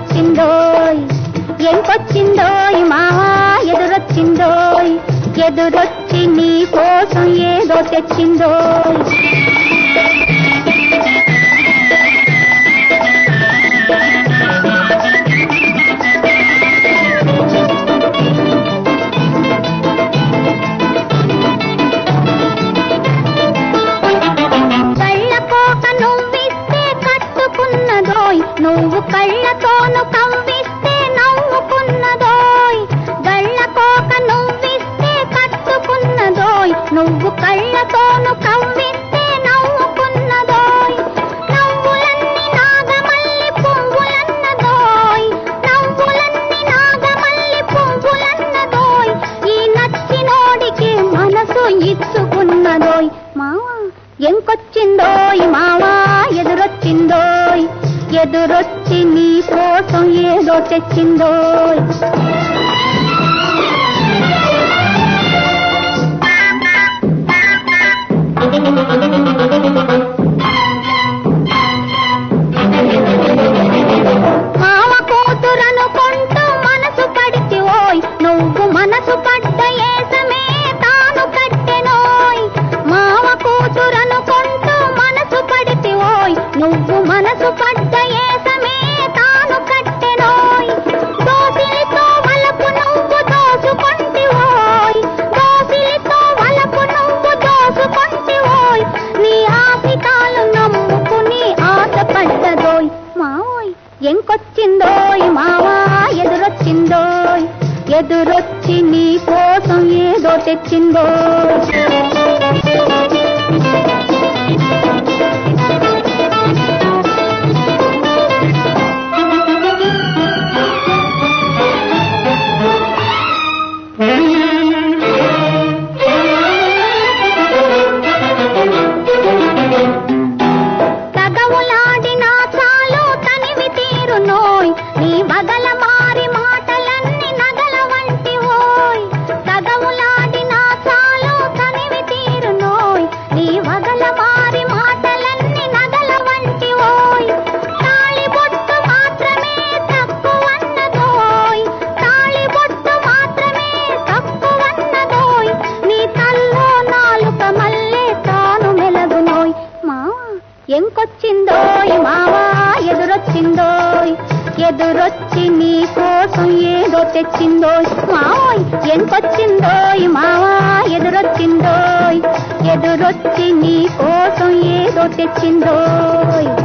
ఎదురొచ్చిందోయ్ ఎంకొచ్చిందోయ్ మావా ఎదురొచ్చిందోయ్ ఎదురొచ్చి నీ కోసం ఏదో తెచ్చిందోయ్ కళ్ళ కోక నువ్విస్తే కట్టుకున్నదోయ్ నువ్వు కళ్ళతోను కవ్విస్తే నవ్వుకున్నదోయ్ గళ్ళ కోక నువ్విస్తే కట్టుకున్నదోయ్ నువ్వు కళ్ళతోను కవ్విస్తే నవ్వుకున్నదోయ్ నవ్వులన్నీ నాగమల్లి పువ్వులన్నదోయ్ నవ్వులన్నీ నాగమల్లి పువ్వులన్నదోయ్ ఈ నచ్చినోడికి మనసు ఇచ్చుకున్నదోయ్ మావా ఎంకొచ్చిందోయ్ మావా ఎదురొచ్చిందోయ్ ఎదురొచ్చి నీ కోసం ఏదో తెచ్చిందోయ్ మావ కూతురనుకుంటూ మనసు పడితి ఓయ్ నువ్వు మనసు పడ్డ ఏసమే తాను కట్టెనోయ్ మావ కూతురనుకుంటూ మనసు పడితి ఓయ్ నువ్వు మనసు పడ్డ ఏసమే తాను కట్టెనోయ్ దోసిలితో వలపు నువ్వు దోసుకొంటి ఓయ్ దోసిలితో వలపు నువ్వు దోసుకొంటి ఓయ్ నీ ఆశికాలు నమ్ముకుని ఆశపడ్డదోయ్ మావోయ్ ఎంకొచ్చిందోయ్ మావా ఎదురొచ్చిందోయ్ ఎదురొచ్చి నీ కోసం ఏదో తెచ్చిందోయ్ తగవులాడినా చాలు తనివి తీరునోయ్ నీ వగల మారి మాటలన్నీ నగల వంటి ఓయ్ తగవులాడినా చాలు తనివి తీరునోయ్ నీ వగల మారి మాటలన్నీ నగల వంటి ఓయ్ తాళిబొట్టు మాత్రమే తక్కువన్నదోయ్ తాళిబొట్టు మాత్రమే తక్కువన్నదోయ్ నీ తల్లో నాలుక మల్లె తాను మెలగునోయ్ మావా ఎంకొచ్చిందోయ్ మావా ఎదురొచ్చిందోయ్ ఎదురొచ్చి నీ కోసం ఏదో తెచ్చిందోయ్ మావోయ్ ఎంకొచ్చిందోయ్ మావా ఎదురొచ్చిందోయ్ ఎదురొచ్చి నీ కోసం ఏదో తెచ్చిందోయ్